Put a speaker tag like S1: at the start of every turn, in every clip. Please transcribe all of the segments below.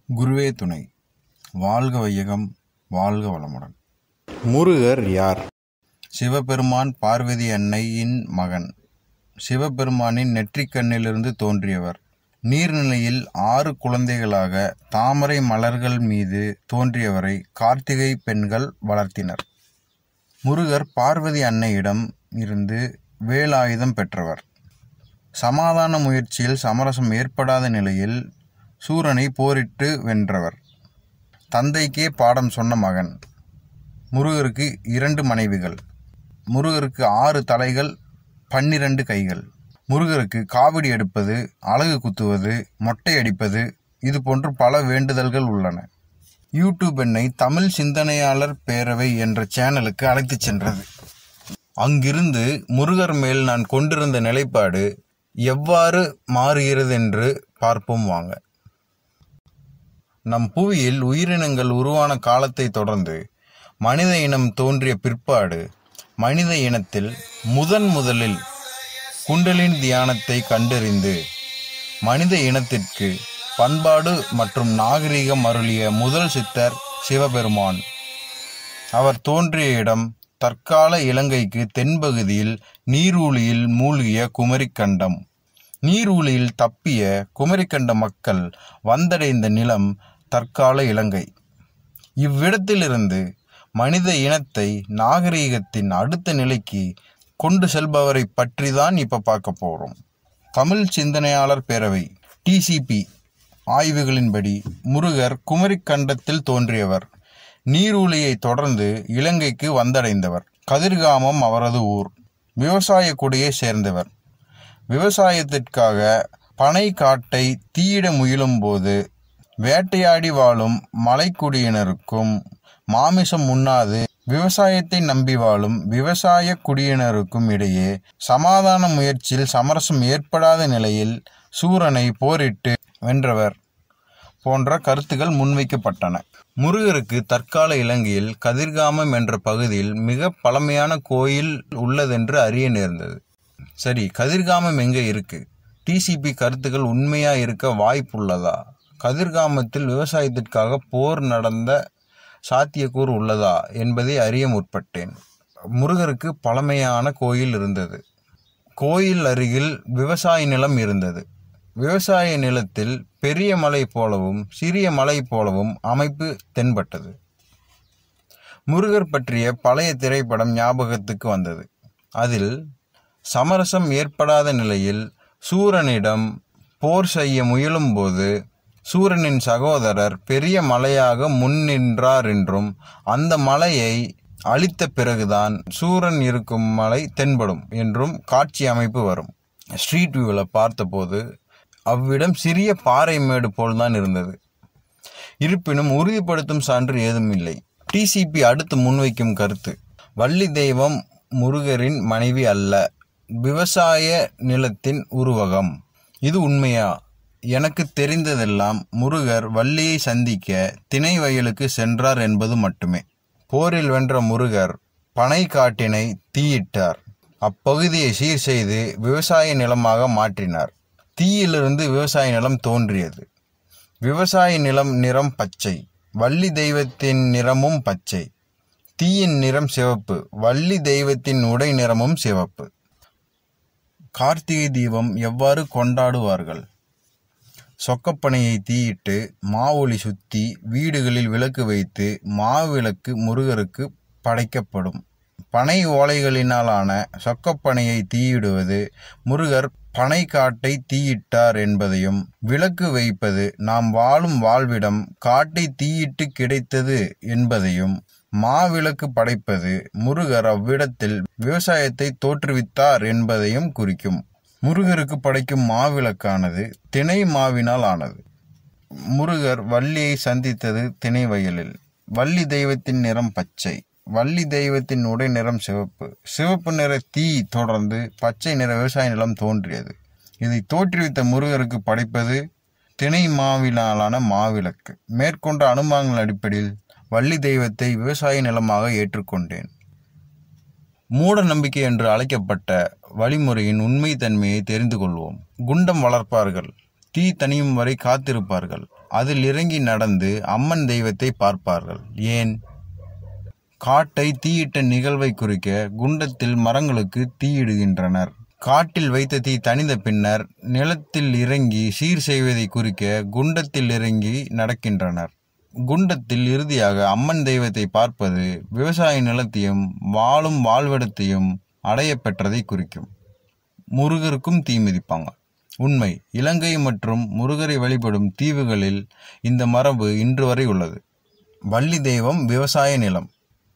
S1: குருவே துணை வாழ்க வையகம் வாழ்க வளமுடன் முருகர் யார் சிவபெருமான் பார்வதி அன்னையின் மகன் சிவபெருமானின் நெற்றிக்கண்ணிலிருந்து தோன்றியவர் நீர்நிலையில் ஆறு குழந்தைகளாக தாமரை மலர்கள் மீது தோன்றியவரை கார்த்திகை பெண்கள் வளர்த்தினர் முருகர் பார்வதி அன்னையிடம் இருந்து வேலாயுதம் பெற்றவர் சமாதான முயற்சியில் சமரசம் ஏற்படாத நிலையில் சூரனை போரிட்டு வென்றவர் தந்தைக்கே பாடம் சொன்ன மகன் முருகருக்கு இரண்டு மனைவிகள் முருகருக்கு ஆறு தலைகள் பன்னிரண்டு கைகள் முருகருக்கு காவடி எடுப்பது அலகு குத்துவது மொட்டை அடிப்பது இது போன்று பல வேண்டுதல்கள் உள்ளன யூடியூப் என்னை தமிழ் சிந்தனையாளர் பேரவை என்ற சேனலுக்கு அழைத்துச் சென்றது அங்கிருந்து முருகர் மேல் நான் கொண்டிருந்த நிலைப்பாடு எவ்வாறு மாறுகிறது என்று பார்ப்போம் வாங்க நம் புவியில் உயிரினங்கள் உருவான காலத்தை தொடர்ந்து மனித இனம் தோன்றிய பிற்பாடு மனித இனத்தில் முதன் முதலில் குண்டலின் தியானத்தை கண்டறிந்து மனித இனத்திற்கு பண்பாடு மற்றும் நாகரிகம் அருளிய முதல் சித்தர் சிவபெருமான் அவர் தோன்றிய இடம் தற்கால இலங்கைக்கு தென்பகுதியில் நீரூழியில் மூழ்கிய குமரிக்கண்டம் நீரூழியில் தப்பிய குமரிக்கண்ட மக்கள் வந்தடைந்த நிலம் தற்கால இலங்கை இவ்விடத்திலிருந்து மனித இனத்தை நாகரீகத்தின் அடுத்த நிலைக்கு கொண்டு செல்பவரை பற்றி தான் இப்போ பார்க்க போகிறோம் தமிழ் சிந்தனையாளர் பேரவை டிசிபி ஆய்வுகளின்படி முருகர் குமரிக்கண்டத்தில் தோன்றியவர் நீரூழியை தொடர்ந்து இலங்கைக்கு வந்தடைந்தவர் கதிர்காமம் அவரது ஊர் விவசாய குடியை சேர்ந்தவர் விவசாயத்திற்காக பனை காட்டை தீயிட முயலும்போது வேட்டையாடி வாழும் மலைக்குடியினருக்கும் மாமிசம் உண்ணாது விவசாயத்தை நம்பி வாழும் விவசாய குடியினருக்கும் இடையே சமாதான முயற்சியில் சமரசம் ஏற்படாத நிலையில் சூரனை போரிட்டு வென்றவர் போன்ற கருத்துக்கள் முன்வைக்கப்பட்டன முருகருக்கு தற்கால இலங்கையில் கதிர்காமம் என்ற பகுதியில் மிக பழமையான கோயில் உள்ளதென்று அறிய நேர்ந்தது சரி கதிர்காமம் எங்கே இருக்கு டிசிபி கருத்துக்கள் உண்மையா இருக்க வாய்ப்புள்ளதா கதிர்காமத்தில் விவசாயத்திற்காக போர் நடந்த சாத்தியக்கூறு உள்ளதா என்பதை அறிய முற்பட்டேன் முருகருக்கு பழமையான கோயில் இருந்தது கோயில் அருகில் விவசாய நிலம் இருந்தது விவசாய நிலத்தில் பெரிய மலை போலவும் சிறிய மலை போலவும் அமைப்பு தென்பட்டது முருகர் பற்றிய பழைய திரைப்படம் ஞாபகத்துக்கு வந்தது அதில் சமரசம் ஏற்படாத நிலையில் சூரனிடம் போர் செய்ய முயலும்போது சூரனின் சகோதரர் பெரிய மலையாக முன்னின்றார் என்றும் அந்த மலையை அழித்த பிறகுதான் சூரன் இருக்கும் மலை தென்படும் என்றும் காட்சி அமைப்பு வரும் ஸ்ட்ரீட் வியூவில் பார்த்தபோது அவ்விடம் சிறிய பாறை மேடு போல்தான் இருந்தது இருப்பினும் உறுதிப்படுத்தும் சான்று ஏதும் இல்லை டிசிபி அடுத்து முன்வைக்கும் கருத்து வள்ளி தெய்வம் முருகரின் மனைவி அல்ல விவசாய நிலத்தின் உருவகம் இது உண்மையா எனக்கு தெரிந்ததெல்லாம் முருகர் வள்ளியை சந்திக்க திணை வயலுக்கு சென்றார் என்பது மட்டுமே போரில் வென்ற முருகர் பனை காட்டினை தீயிட்டார் அப்பகுதியை சீர் செய்து விவசாய நிலமாக மாற்றினார் தீயிலிருந்து விவசாய நிலம் தோன்றியது விவசாய நிலம் நிறம் பச்சை வள்ளி தெய்வத்தின் நிறமும் பச்சை தீயின் நிறம் சிவப்பு வள்ளி தெய்வத்தின் உடை நிறமும் சிவப்பு கார்த்திகை தீபம் எவ்வாறு கொண்டாடுவார்கள் சொக்கப்பனையை தீயிட்டு மாவொளி சுத்தி வீடுகளில் விளக்கு வைத்து மாவிளக்கு முருகருக்கு படைக்கப்படும் பனை ஓலைகளினாலான சொக்கப்பனையை தீயிடுவது முருகர் பனை காட்டை தீயிட்டார் என்பதையும் விளக்கு வைப்பது நாம் வாழும் வாழ்விடம் காட்டை தீயிட்டு கிடைத்தது என்பதையும் மாவிளக்கு படைப்பது முருகர் அவ்விடத்தில் விவசாயத்தை தோற்றுவித்தார் என்பதையும் குறிக்கும் முருகருக்கு படைக்கும் மாவிளக்கானது திணை மாவினால் ஆனது முருகர் வள்ளியை சந்தித்தது திணை வயலில் வள்ளி தெய்வத்தின் நிறம் பச்சை வள்ளி தெய்வத்தின் உடை நிறம் சிவப்பு சிவப்பு நிற தீ தொடர்ந்து பச்சை நிற விவசாய நிலம் தோன்றியது இதை தோற்றுவித்த முருகருக்கு படைப்பது திணை மாவினாலான மாவிளக்கு மேற்கொண்ட அனுமானங்கள் அடிப்படையில் வள்ளி தெய்வத்தை விவசாய நிலமாக ஏற்றுக்கொண்டேன் மூட நம்பிக்கை என்று அழைக்கப்பட்ட வழிமுறையின் உண்மை தன்மையை தெரிந்து கொள்வோம் குண்டம் வளர்ப்பார்கள் தீ தணியும் வரை காத்திருப்பார்கள் அதில் இறங்கி நடந்து அம்மன் தெய்வத்தை பார்ப்பார்கள் ஏன் காட்டை தீயிட்ட நிகழ்வை குறிக்க குண்டத்தில் மரங்களுக்கு தீயிடுகின்றனர் காட்டில் வைத்த தீ தணிந்த பின்னர் நிலத்தில் இறங்கி சீர் செய்வதை குறிக்க குண்டத்தில் இறங்கி நடக்கின்றனர் குண்டத்தில் இறுதியாக அம்மன் தெய்வத்தை பார்ப்பது விவசாய நிலத்தையும் வாழும் வாழ்விடத்தையும் அடைய பெற்றதை குறிக்கும் முருகருக்கும் தீ மிதிப்பாங்க உண்மை இலங்கை மற்றும் முருகரை வழிபடும் தீவுகளில் இந்த மரபு இன்று வரை உள்ளது வள்ளி தெய்வம் விவசாய நிலம்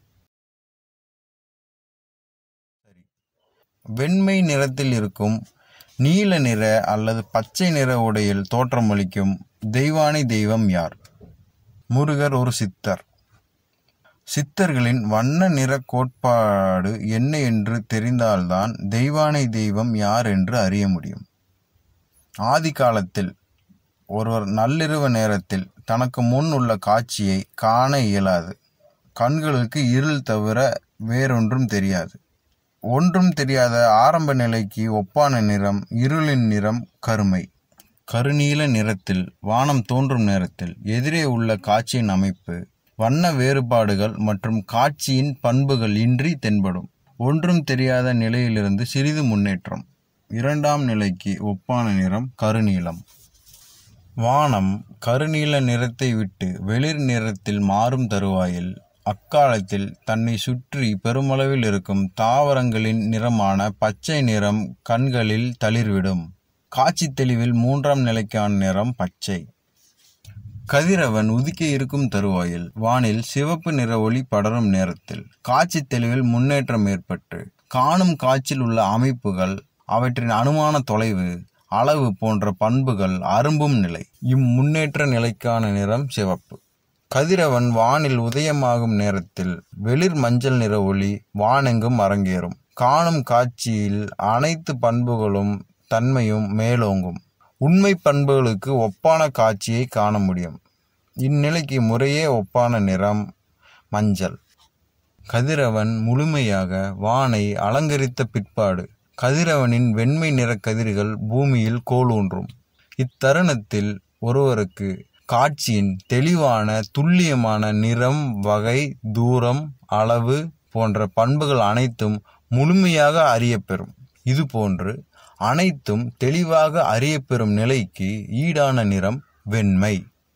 S1: வெண்மை நிறத்தில் இருக்கும் நீல நிற அல்லது பச்சை நிற உடையில் தோற்றமளிக்கும் தெய்வானை தெய்வம் யார் முருகர் ஒரு சித்தர் சித்தர்களின் வண்ண நிற கோட்பாடு என்ன என்று தெரிந்தால்தான் தெய்வானை தெய்வம் யார் என்று அறிய முடியும் ஆதி காலத்தில் ஒருவர் நள்ளிரவு நேரத்தில் தனக்கு முன் உள்ள காட்சியை காண இயலாது கண்களுக்கு இருள் தவிர வேறொன்றும் தெரியாது ஒன்றும் தெரியாத ஆரம்ப நிலைக்கு ஒப்பான நிறம் இருளின் நிறம் கருமை கருநீல நிறத்தில் வானம் தோன்றும் நேரத்தில் எதிரே உள்ள காட்சியின் அமைப்பு வண்ண வேறுபாடுகள் மற்றும் காட்சியின் பண்புகள் இன்றி தென்படும் ஒன்றும் தெரியாத நிலையிலிருந்து சிறிது முன்னேற்றம் இரண்டாம் நிலைக்கு ஒப்பான நிறம் கருநீலம் வானம் கருநீல நிறத்தை விட்டு வெளிர் நிறத்தில் மாறும் தருவாயில் அக்காலத்தில் தன்னை சுற்றி பெருமளவில் இருக்கும் தாவரங்களின் நிறமான பச்சை நிறம் கண்களில் தளிர்விடும் காட்சி தெளிவில் மூன்றாம் நிலைக்கான நிறம் பச்சை கதிரவன் உதிக்க இருக்கும் தருவாயில் வானில் சிவப்பு நிற ஒளி படரும் நேரத்தில் காட்சி தெளிவில் முன்னேற்றம் ஏற்பட்டு காணும் காட்சியில் உள்ள அமைப்புகள் அவற்றின் அனுமான தொலைவு அளவு போன்ற பண்புகள் அரும்பும் நிலை இம்முன்னேற்ற நிலைக்கான நிறம் சிவப்பு கதிரவன் வானில் உதயமாகும் நேரத்தில் வெளிர் மஞ்சள் நிற ஒளி வானெங்கும் அரங்கேறும் காணும் காட்சியில் அனைத்து பண்புகளும் தன்மையும் மேலோங்கும் உண்மை பண்புகளுக்கு ஒப்பான காட்சியை காண முடியும் இந்நிலைக்கு முறையே ஒப்பான நிறம் மஞ்சள் கதிரவன் முழுமையாக வானை அலங்கரித்த பிற்பாடு கதிரவனின் வெண்மை நிற கதிர்கள் பூமியில் கோலூன்றும் இத்தருணத்தில் ஒருவருக்கு காட்சியின் தெளிவான துல்லியமான நிறம் வகை தூரம் அளவு போன்ற பண்புகள் அனைத்தும் முழுமையாக அறியப்பெறும் இதுபோன்று அனைத்தும் தெளிவாக அறியப்பெறும் நிலைக்கு ஈடான நிறம் வெண்மை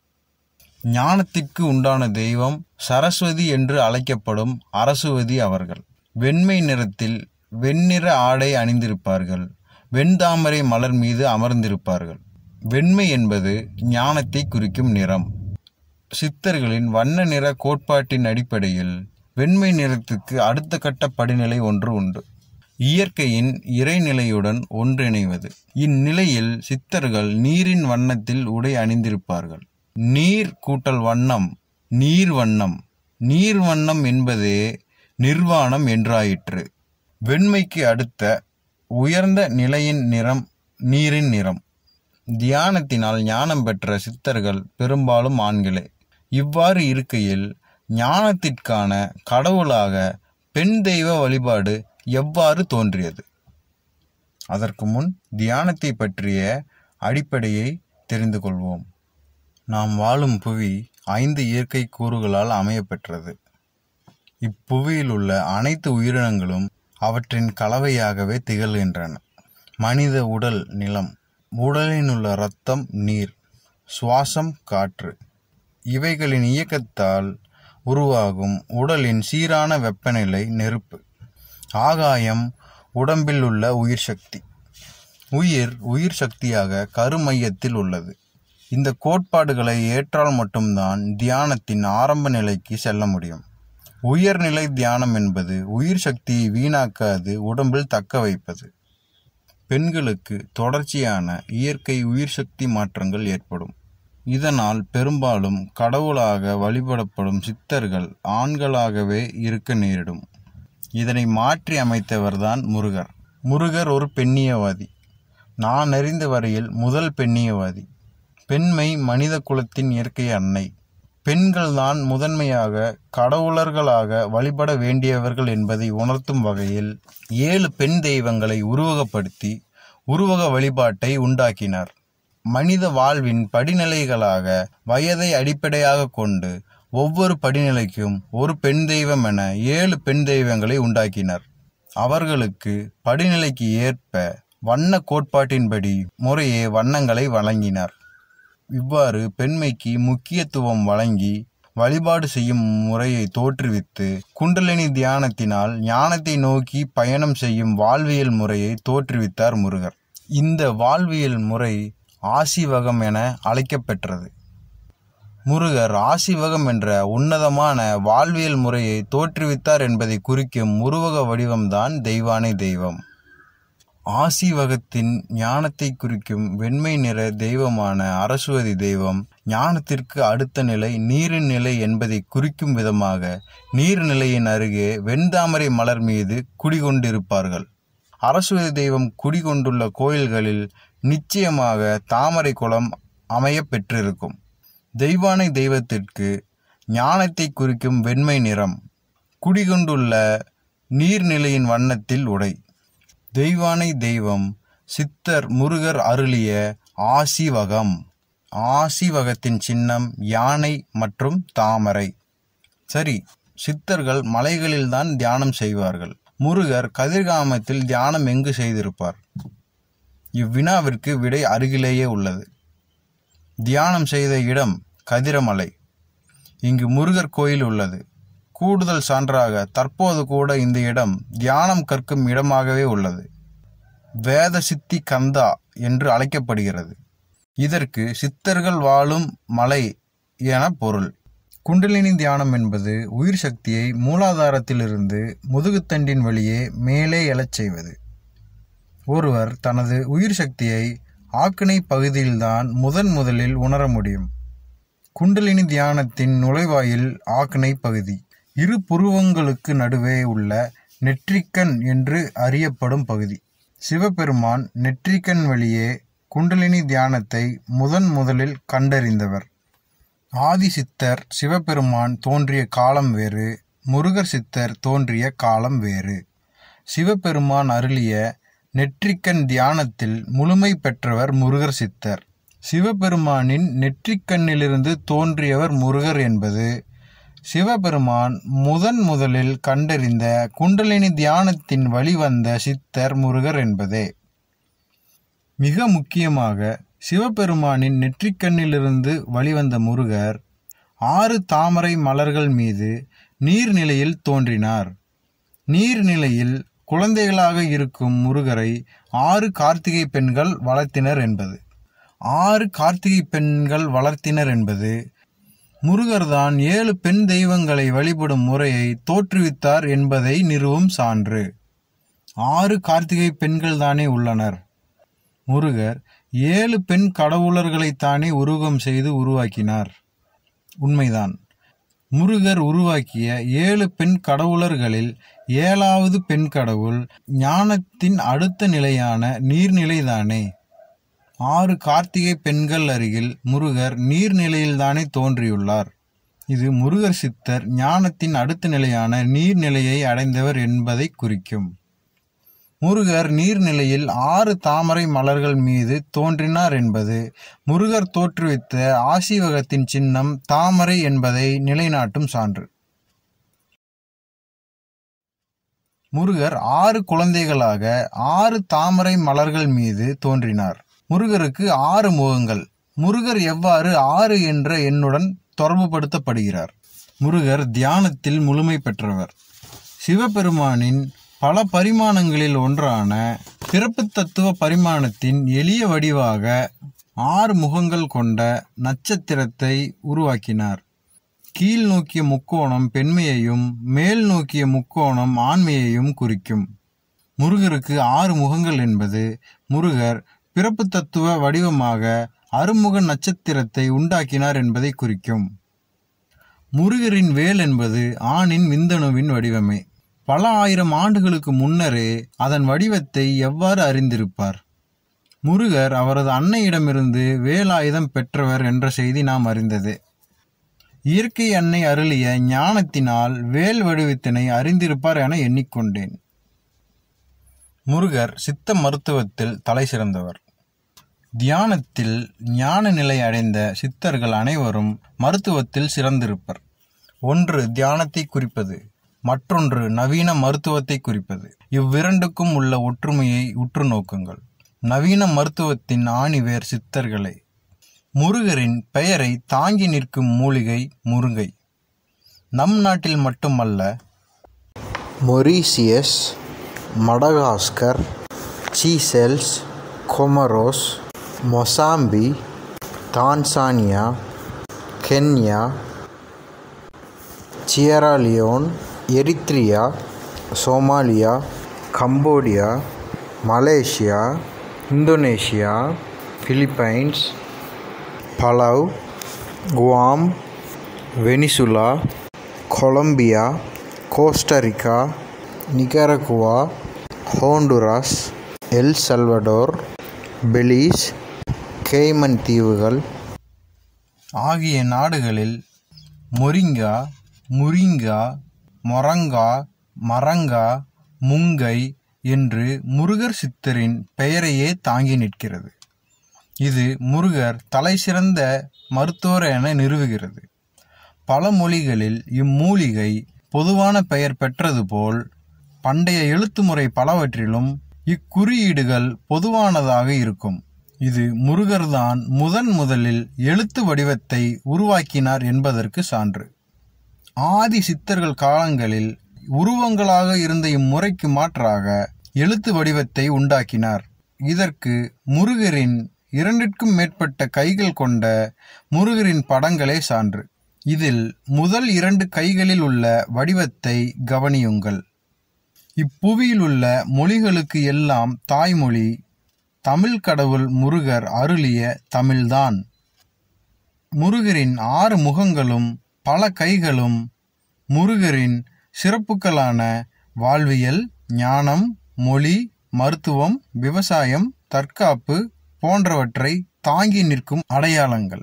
S1: ஞானத்திற்கு உண்டான தெய்வம் சரஸ்வதி என்று அழைக்கப்படும் அரசுவதி அவர்கள் வெண்மை நிறத்தில் வெண்ணிற ஆடை அணிந்திருப்பார்கள் வெண்தாமரை மலர் மீது அமர்ந்திருப்பார்கள் வெண்மை என்பது ஞானத்தை குறிக்கும் நிறம் சித்தர்களின் வண்ண நிற கோட்பாட்டின் அடிப்படையில் வெண்மை நிறத்துக்கு அடுத்த கட்ட படிநிலை ஒன்று உண்டு இயற்கையின் இறைநிலையுடன் ஒன்றிணைவது இந்நிலையில் சித்தர்கள் நீரின் வண்ணத்தில் உடை அணிந்திருப்பார்கள் நீர் கூட்டல் வண்ணம் நீர் வண்ணம் நீர் வண்ணம் என்பதே நிர்வாணம் என்றாயிற்று வெண்மைக்கு அடுத்த உயர்ந்த நிலையின் நிறம் நீரின் நிறம் தியானத்தினால் ஞானம் பெற்ற சித்தர்கள் பெரும்பாலும் ஆண்களே இவ்வாறு இருக்கையில் ஞானத்திற்கான கடவுளாக பெண் தெய்வ வழிபாடு எவ்வாறு தோன்றியது அதற்கு முன் தியானத்தை பற்றிய அடிப்படையை தெரிந்து கொள்வோம் நாம் வாழும் புவி ஐந்து இயற்கை கூறுகளால் அமையப்பெற்றது இப்புவியில் உள்ள அனைத்து உயிரினங்களும் அவற்றின் கலவையாகவே திகழ்கின்றன மனித உடல் நிலம் உடலில் உள்ள இரத்தம் நீர் சுவாசம் காற்று இவைகளின் இயக்கத்தால் உருவாகும் உடலின் சீரான வெப்பநிலை நெருப்பு ஆகாயம் உடம்பில் உள்ள உயிர் சக்தி உயிர் உயிர் சக்தியாக கருமையத்தில் உள்ளது இந்த கோட்பாடுகளை ஏற்றால் மட்டும்தான் தியானத்தின் ஆரம்ப நிலைக்கு செல்ல முடியும் உயர்நிலை தியானம் என்பது உயிர் சக்தியை வீணாக்காது உடம்பில் தக்க வைப்பது பெண்களுக்கு தொடர்ச்சியான இயற்கை உயிர் சக்தி மாற்றங்கள் ஏற்படும் இதனால் பெரும்பாலும் கடவுளாக வழிபடப்படும் சித்தர்கள் ஆண்களாகவே இருக்க நேரிடும் இதனை மாற்றி அமைத்தவர்தான் முருகர் முருகர் ஒரு பெண்ணியவாதி நான் அறிந்த வரையில் முதல் பெண்ணியவாதி பெண்மை மனித குலத்தின் இயற்கை அன்னை பெண்கள்தான் முதன்மையாக கடவுளர்களாக வழிபட வேண்டியவர்கள் என்பதை உணர்த்தும் வகையில் ஏழு பெண் தெய்வங்களை உருவகப்படுத்தி உருவக வழிபாட்டை உண்டாக்கினார் மனித வாழ்வின் படிநிலைகளாக வயதை அடிப்படையாக கொண்டு ஒவ்வொரு படிநிலைக்கும் ஒரு பெண் தெய்வம் என ஏழு பெண் தெய்வங்களை உண்டாக்கினர் அவர்களுக்கு படிநிலைக்கு ஏற்ப வண்ண கோட்பாட்டின்படி முறையே வண்ணங்களை வழங்கினார் இவ்வாறு பெண்மைக்கு முக்கியத்துவம் வழங்கி வழிபாடு செய்யும் முறையை தோற்றுவித்து குண்டலினி தியானத்தினால் ஞானத்தை நோக்கி பயணம் செய்யும் வாழ்வியல் முறையை தோற்றுவித்தார் முருகர் இந்த வாழ்வியல் முறை ஆசிவகம் என அழைக்கப்பெற்றது முருகர் ஆசிவகம் என்ற உன்னதமான வாழ்வியல் முறையை தோற்றுவித்தார் என்பதை குறிக்கும் உருவக வடிவம்தான் தெய்வானை தெய்வம் ஆசிவகத்தின் ஞானத்தை குறிக்கும் வெண்மை நிற தெய்வமான அரசுவதி தெய்வம் ஞானத்திற்கு அடுத்த நிலை நீரின் நிலை என்பதை குறிக்கும் விதமாக நீர்நிலையின் அருகே வெண்தாமரை மலர் மீது குடிகொண்டிருப்பார்கள் அரசுவதி தெய்வம் குடிகொண்டுள்ள கோயில்களில் நிச்சயமாக தாமரை குளம் அமைய பெற்றிருக்கும் தெய்வானை தெய்வத்திற்கு ஞானத்தை குறிக்கும் வெண்மை நிறம் குடிகொண்டுள்ள நீர்நிலையின் வண்ணத்தில் உடை தெய்வானை தெய்வம் சித்தர் முருகர் அருளிய ஆசிவகம் ஆசிவகத்தின் சின்னம் யானை மற்றும் தாமரை சரி சித்தர்கள் மலைகளில்தான் தியானம் செய்வார்கள் முருகர் கதிர்காமத்தில் தியானம் எங்கு செய்திருப்பார் இவ்வினாவிற்கு விடை அருகிலேயே உள்ளது தியானம் செய்த இடம் கதிரமலை இங்கு முருகர் கோயில் உள்ளது கூடுதல் சான்றாக தற்போது கூட இந்த இடம் தியானம் கற்கும் இடமாகவே உள்ளது வேத சித்தி கந்தா என்று அழைக்கப்படுகிறது இதற்கு சித்தர்கள் வாழும் மலை என பொருள் குண்டலினி தியானம் என்பது உயிர் சக்தியை மூலாதாரத்திலிருந்து முதுகுத்தண்டின் வழியே மேலே எழச் செய்வது ஒருவர் தனது உயிர் சக்தியை ஆக்கினை பகுதியில்தான் முதன் முதலில் உணர முடியும் குண்டலினி தியானத்தின் நுழைவாயில் ஆக்னை பகுதி இரு புருவங்களுக்கு நடுவே உள்ள நெற்றிக்கண் என்று அறியப்படும் பகுதி சிவபெருமான் நெற்றிக்கண் வழியே குண்டலினி தியானத்தை முதன் முதலில் கண்டறிந்தவர் ஆதி சித்தர் சிவபெருமான் தோன்றிய காலம் வேறு முருகர் சித்தர் தோன்றிய காலம் வேறு சிவபெருமான் அருளிய நெற்றிக்கண் தியானத்தில் முழுமை பெற்றவர் முருகர் சித்தர் சிவபெருமானின் நெற்றிக்கண்ணிலிருந்து தோன்றியவர் முருகர் என்பது சிவபெருமான் முதன் முதலில் கண்டறிந்த குண்டலினி தியானத்தின் வழிவந்த சித்தர் முருகர் என்பதே மிக முக்கியமாக சிவபெருமானின் நெற்றிக்கண்ணிலிருந்து வழிவந்த முருகர் ஆறு தாமரை மலர்கள் மீது நீர்நிலையில் தோன்றினார் நீர்நிலையில் குழந்தைகளாக இருக்கும் முருகரை ஆறு கார்த்திகை பெண்கள் வளர்த்தினர் என்பது ஆறு கார்த்திகை பெண்கள் வளர்த்தினர் என்பது முருகர்தான் ஏழு பெண் தெய்வங்களை வழிபடும் முறையை தோற்றுவித்தார் என்பதை நிறுவும் சான்று ஆறு கார்த்திகை பெண்கள் தானே உள்ளனர் முருகர் ஏழு பெண் கடவுளர்களைத்தானே உருவகம் செய்து உருவாக்கினார் உண்மைதான் முருகர் உருவாக்கிய ஏழு பெண் கடவுளர்களில் ஏழாவது பெண் கடவுள் ஞானத்தின் அடுத்த நிலையான நீர்நிலைதானே ஆறு கார்த்திகை பெண்கள் அருகில் முருகர் நீர்நிலையில்தானே தோன்றியுள்ளார் இது முருகர் சித்தர் ஞானத்தின் அடுத்த நிலையான நீர்நிலையை அடைந்தவர் என்பதை குறிக்கும் முருகர் நீர்நிலையில் ஆறு தாமரை மலர்கள் மீது தோன்றினார் என்பது முருகர் தோற்றுவித்த ஆசீவகத்தின் சின்னம் தாமரை என்பதை நிலைநாட்டும் சான்று முருகர் ஆறு குழந்தைகளாக ஆறு தாமரை மலர்கள் மீது தோன்றினார் முருகருக்கு ஆறு முகங்கள் முருகர் எவ்வாறு ஆறு என்ற எண்ணுடன் தொடர்புபடுத்தப்படுகிறார் முருகர் தியானத்தில் முழுமை பெற்றவர் சிவபெருமானின் பல பரிமாணங்களில் ஒன்றான பிறப்பு தத்துவ பரிமாணத்தின் எளிய வடிவாக ஆறு முகங்கள் கொண்ட நட்சத்திரத்தை உருவாக்கினார் கீழ் நோக்கிய முக்கோணம் பெண்மையையும் மேல் நோக்கிய முக்கோணம் ஆண்மையையும் குறிக்கும் முருகருக்கு ஆறு முகங்கள் என்பது முருகர் பிறப்பு தத்துவ வடிவமாக அருமுக நட்சத்திரத்தை உண்டாக்கினார் என்பதை குறிக்கும் முருகரின் வேல் என்பது ஆணின் விந்தணுவின் வடிவமே பல ஆயிரம் ஆண்டுகளுக்கு முன்னரே அதன் வடிவத்தை எவ்வாறு அறிந்திருப்பார் முருகர் அவரது அன்னையிடமிருந்து வேலாயுதம் பெற்றவர் என்ற செய்தி நாம் அறிந்தது இயற்கை அன்னை அருளிய ஞானத்தினால் வேல் வடிவத்தினை அறிந்திருப்பார் என எண்ணிக்கொண்டேன் முருகர் சித்த மருத்துவத்தில் தலை சிறந்தவர் தியானத்தில் ஞான நிலை அடைந்த சித்தர்கள் அனைவரும் மருத்துவத்தில் சிறந்திருப்பர் ஒன்று தியானத்தை குறிப்பது மற்றொன்று நவீன மருத்துவத்தை குறிப்பது இவ்விரண்டுக்கும் உள்ள ஒற்றுமையை உற்று நோக்குங்கள் நவீன மருத்துவத்தின் ஆணிவேர் சித்தர்களே முருகரின் பெயரை தாங்கி நிற்கும் மூலிகை முருங்கை நம் நாட்டில் மட்டுமல்ல
S2: Mauritius Madagascar Seychelles Comoros Mozambique Tanzania Kenya Sierra Leone Eritrea Somalia Cambodia Malaysia Indonesia Philippines Palau Guam Venezuela Colombia Costa Rica Nicaragua Honduras El Salvador Belize Cayman தீவுகள்
S1: ஆகிய நாடுகளில் மொரிங்கா முரிங்கா மொரங்கா மரங்கா முங்கை என்று முருகர் சித்தரின் பெயரையே தாங்கி நிற்கிறது இது முருகர் தலைசிறந்த மருத்துவர் என நிறுவுகிறது பல மொழிகளில் இம்மூலிகை பொதுவான பெயர் பெற்றது போல் பண்டைய எழுத்துமுறை பலவற்றிலும் இக்குறியீடுகள் பொதுவானதாக இருக்கும் இது முருகர்தான் முதன் முதலில் எழுத்து வடிவத்தை உருவாக்கினார் என்பதற்கு சான்று ஆதி சித்தர்கள் காலங்களில் உருவங்களாக இருந்த இம்முறைக்கு மாற்றாக எழுத்து வடிவத்தை உண்டாக்கினார் இதற்கு முருகரின் இரண்டிற்கும் மேற்பட்ட கைகள் கொண்ட முருகரின் படங்களே சான்று இதில் முதல் இரண்டு கைகளில் உள்ள வடிவத்தை கவனியுங்கள் இப்புவியில் உள்ள மொழிகளுக்கு எல்லாம் தாய்மொழி தமிழ் கடவுள் முருகர் அருளிய தமிழ்தான் முருகரின் ஆறு முகங்களும் பல கைகளும் முருகரின் சிறப்புகளான வாழ்வியல் ஞானம் மொழி மருத்துவம் விவசாயம் தற்காப்பு போன்றவற்றை தாங்கி நிற்கும் அடையாளங்கள்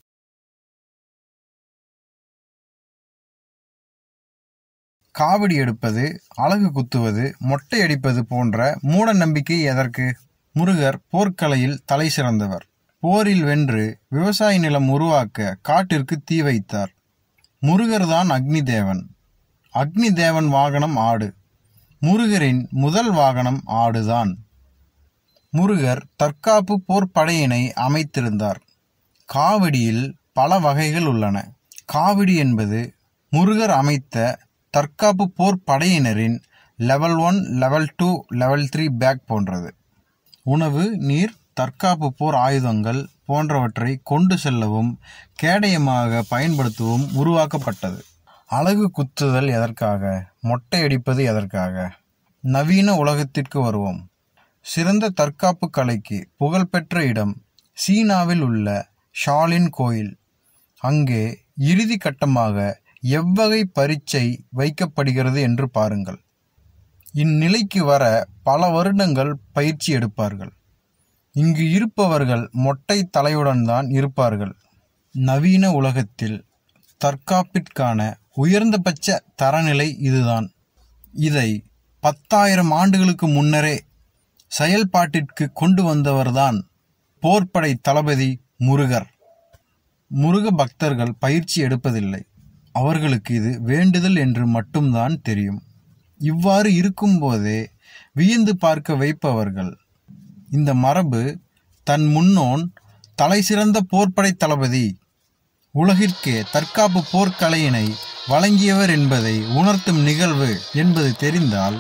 S1: காவடி எடுப்பது அலகு குத்துவது மொட்டை அடிப்பது போன்ற மூட நம்பிக்கை எதற்கு முருகர் போர்க்கலையில் தலை சிறந்தவர் போரில் வென்று விவசாய நிலம் உருவாக்க காட்டிற்கு தீ வைத்தார் முருகர்தான் அக்னி தேவன் அக்னி தேவன் வாகனம் ஆடு முருகரின் முதல் வாகனம் ஆடுதான் முருகர் தற்காப்பு போர் படையினை அமைத்திருந்தார் காவடியில் பல வகைகள் உள்ளன காவடி என்பது முருகர் அமைத்த தற்காப்பு போர் படையினரின் level one level two level three pack போன்றது உணவு நீர் தற்காப்பு போர் ஆயுதங்கள் போன்றவற்றை கொண்டு செல்லவும் கேடயமாக பயன்படுத்தவும் உருவாக்கப்பட்டது அழகு குத்துதல் எதற்காக மொட்டை அடிப்பது எதற்காக நவீன உலகத்திற்கு வருவோம் சிறந்த தற்காப்பு கலைக்கு புகழ்பெற்ற இடம் சீனாவில் உள்ள ஷாலின் கோயில் அங்கே இறுதி கட்டமாக எவ்வகை பரீட்சை வைக்கப்படுகிறது என்று பாருங்கள் இந்நிலைக்கு வர பல வருடங்கள் பயிற்சி எடுப்பார்கள் இங்கு இருப்பவர்கள் மொட்டை தலையுடன் தான் இருப்பார்கள் நவீன உலகத்தில் தற்காப்பிற்கான உயர்ந்தபட்ச தரநிலை இதுதான் இதை பத்தாயிரம் ஆண்டுகளுக்கு முன்னரே செயல்பாட்டிற்கு கொண்டு வந்தவர்தான் போர்ப்படை தளபதி முருகர் முருக பக்தர்கள் பயிற்சி எடுப்பதில்லை அவர்களுக்கு இது வேண்டுதல் என்று மட்டும்தான் தெரியும் இவ்வாறு இருக்கும்போதே வியந்து பார்க்க வைப்பவர்கள் இந்த மரபு தன் முன்னோன் தலைசிறந்த போர்ப்படை தளபதி உலகிற்கே தற்காப்பு போர்க்கலையினை வழங்கியவர் என்பதை உணர்த்தும் நிகழ்வு என்பது தெரிந்தால்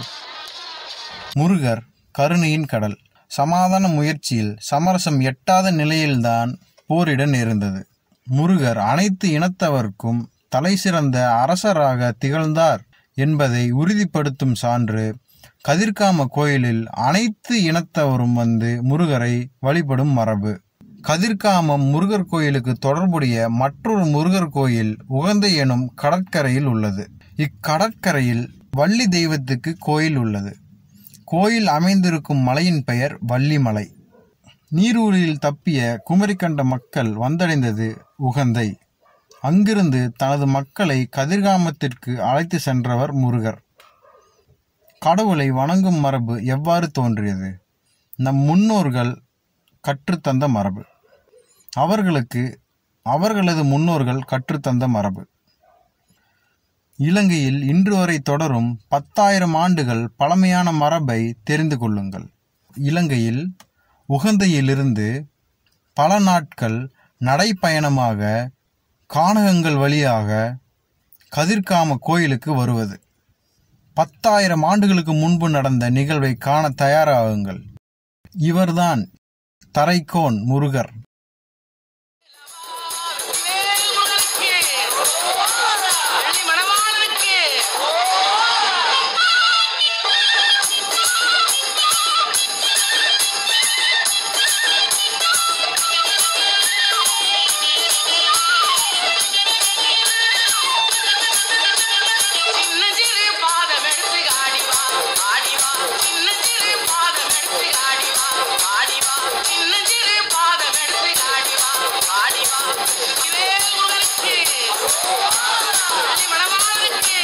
S1: முருகர் கருணையின் கடல் சமாதான முயற்சியில் சமரசம் எட்டாத நிலையில்தான் போரிட நேர்ந்தது முருகர் அனைத்து இனத்தவர்க்கும் தலைசிறந்த அரசராக திகழ்ந்தார் என்பதை உறுதிப்படுத்தும் சான்று கதிர்காம கோயிலில் அனைத்து இனத்தவரும் வந்து முருகரை வழிபடும் மரபு கதிர்காமம் முருகர் கோயிலுக்கு தொடர்புடைய மற்றொரு முருகர் கோயில் உகந்த எனும் கடற்கரையில் உள்ளது இக்கடற்கரையில் வள்ளி தெய்வத்துக்கு கோயில் உள்ளது கோயில் அமைந்திருக்கும் மலையின் பெயர் வள்ளிமலை நீரூரில் தப்பிய குமரிக்கண்ட மக்கள் வந்தடைந்தது உகந்தை அங்கிருந்து தனது மக்களை கதிர்காமத்திற்கு அழைத்து சென்றவர் முருகர் கடவுளை வணங்கும் மரபு எவ்வாறு தோன்றியது நம் முன்னோர்கள் கற்றுத்தந்த மரபு அவர்களுக்கு அவர்களது முன்னோர்கள் கற்றுத்தந்த மரபு இலங்கையில் இன்று வரை தொடரும் பத்தாயிரம் ஆண்டுகள் பழமையான மரபை தெரிந்து கொள்ளுங்கள் இலங்கையில் உகந்தையிலிருந்து பல நாட்கள் நடைப்பயணமாக கானகங்கள் வழியாக கதிர்காம கோயிலுக்கு வருவது பத்தாயிரம் ஆண்டுகளுக்கு முன்பு நடந்த நிகழ்வை காண தயாராகுங்கள் இவர்தான் தரைக்கோன் முருகர்
S3: வெள்ளி மணவாளனுக்கு சின்ன சிறு பாதம் எடுத்து ஆடி வா ஆடி வா சின்ன சிறு பாதம் எடுத்து ஆடி வா ஆடி வா சின்ன சிறு பாதம் எடுத்து ஆடி வா ஆடி வா இதே உங்களுக்கு வெள்ளி மணவாளனுக்கு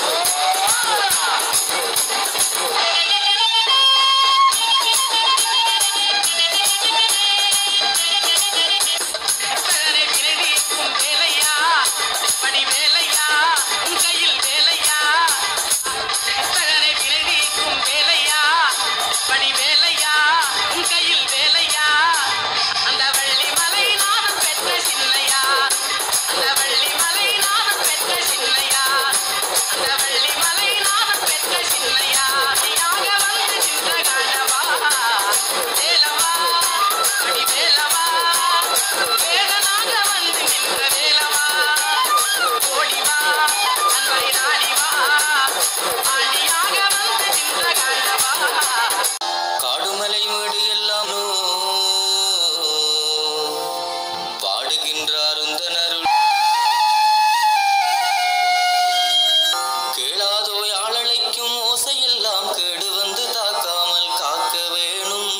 S3: பகனை விளைவிக்கும் வேலையா படி வேலையா உன் கையில் வேலையா பகனை விளைவிக்கும் வேலையா படி வேலையா உன் கையில் வேலையா அந்த வள்ளி மலை நாதம் பெற்ற சின்னையா அந்த வள்ளி மலை நாதம் பெற்ற சின்னையா அந்த வள்ளி மலை நாதம் பெற்ற சின்னையா நீயாக வந்து நின்ற காண்டவா வேலவா படி வேலவா வேகனாக வந்து நின்ற வேலவா ஓடிவா அன்பரை நாடிவா ஆண்டியாக வந்து நின்ற காண்டவா
S4: காடுமலை மேடு எல்லாம் பாடுகின்றார் உந்தனருள் கேளாதோ யாழழைக்கும் ஓசையெல்லாம் கேடு வந்து தாக்காமல் காக்க வேணும்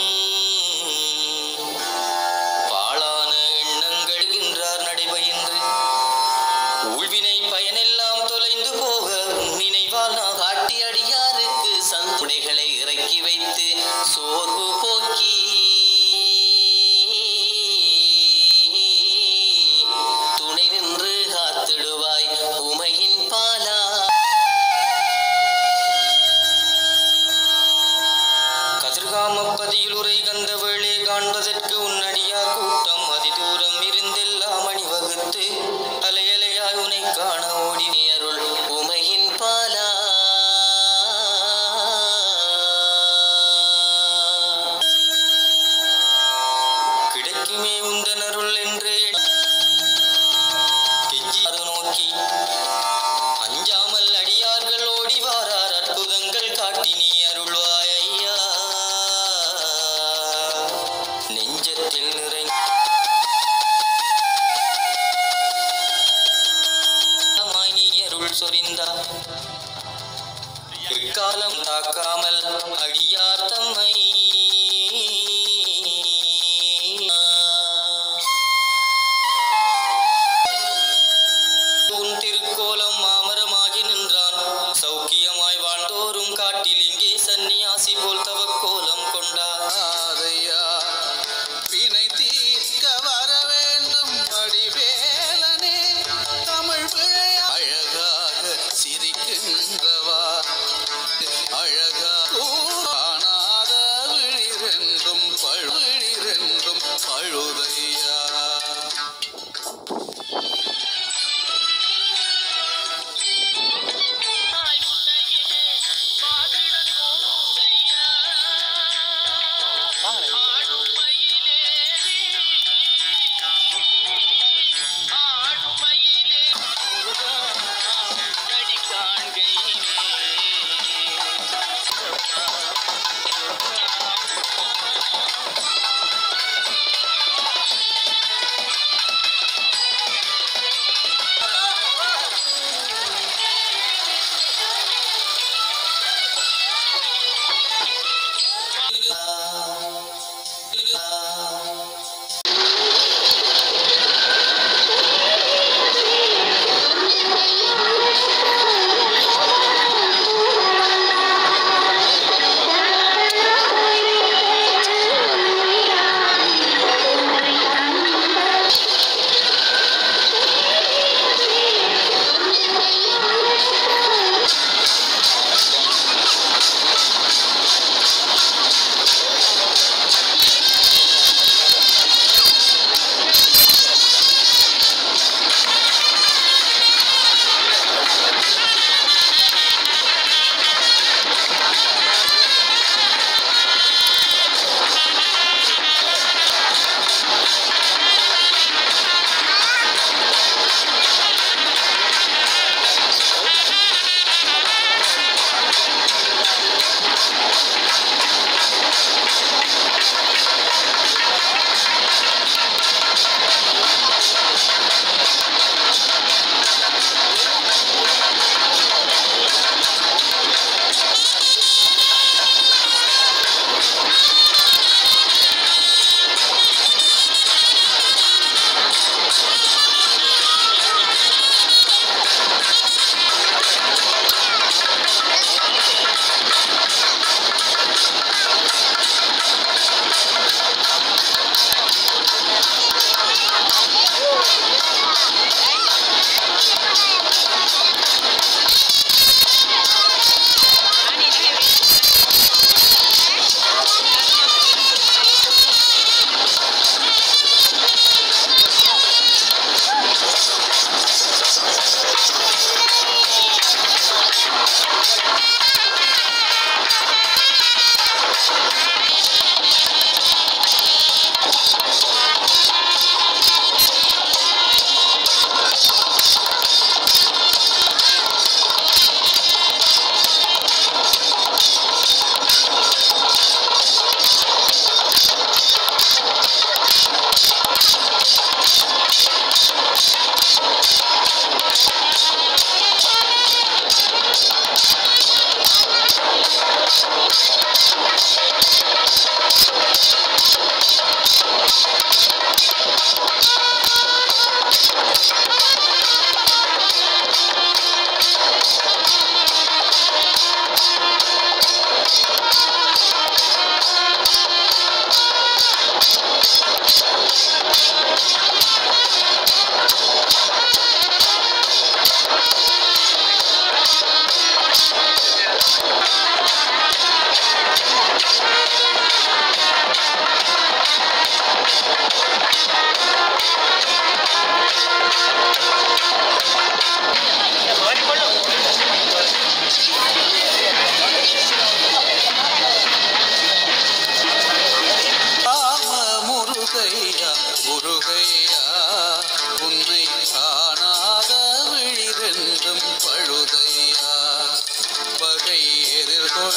S4: பாழான எண்ணங்கள்கின்றார் நடைபயின்று ஊழ்வினை பயனெல்லாம் தொலைந்து போக உன் நினைவால் நான் காட்டி அடியாருக்கு சந்துடைகளை இறக்கி வைத்து சோர்வு போக்கி துணை நின்று காத்திடுவாய் உமையின் பாலா கதிர்காமப்பதியில் உரை கந்த வேளே காண்பதற்கு உன்னடியா கூட்டம் அதிதூரம் இருந்தெல்லாம் அணிவகுத்து அலையலையாய் உனை காண ஓடி நீ அருள் உமையின் பாலா கிடைக்குமே உந்தனருள் என்று கெஞ்சியாறு நோக்கி அஞ்சாமல் அடியார்கள் ஓடி வாரார் அற்புதங்கள் காட்டி நீ அருள்வாய் ஐயா நெஞ்சத்தில் நிறை நீ அருள் சொரிந்தா எக்காலம் தாக்காமல் அடியார் தம்மை உன் திருக்கோலம் மாமரமாகி நின்றான் சௌக்கியமாய் வாழ்ந்தோறும் காட்டில் இங்கே சன்னியாசி போல் தவக்கோலம் கொண்டாதையா
S5: வினை தீர்க்க வர வேண்டும் அடிவேலனே தமிழ் பிழை அழகாக சிரிக்கின்றவா அழகா காணாத விழிரென்றும் பழுவிழிரென்றும் பழுதையா
S4: ஆ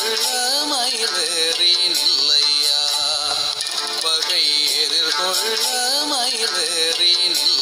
S5: எதிர்கொள்ள மயிலேறி நில்லையா பகை எதிர்கொள்ள மயிலேறி நில்லையா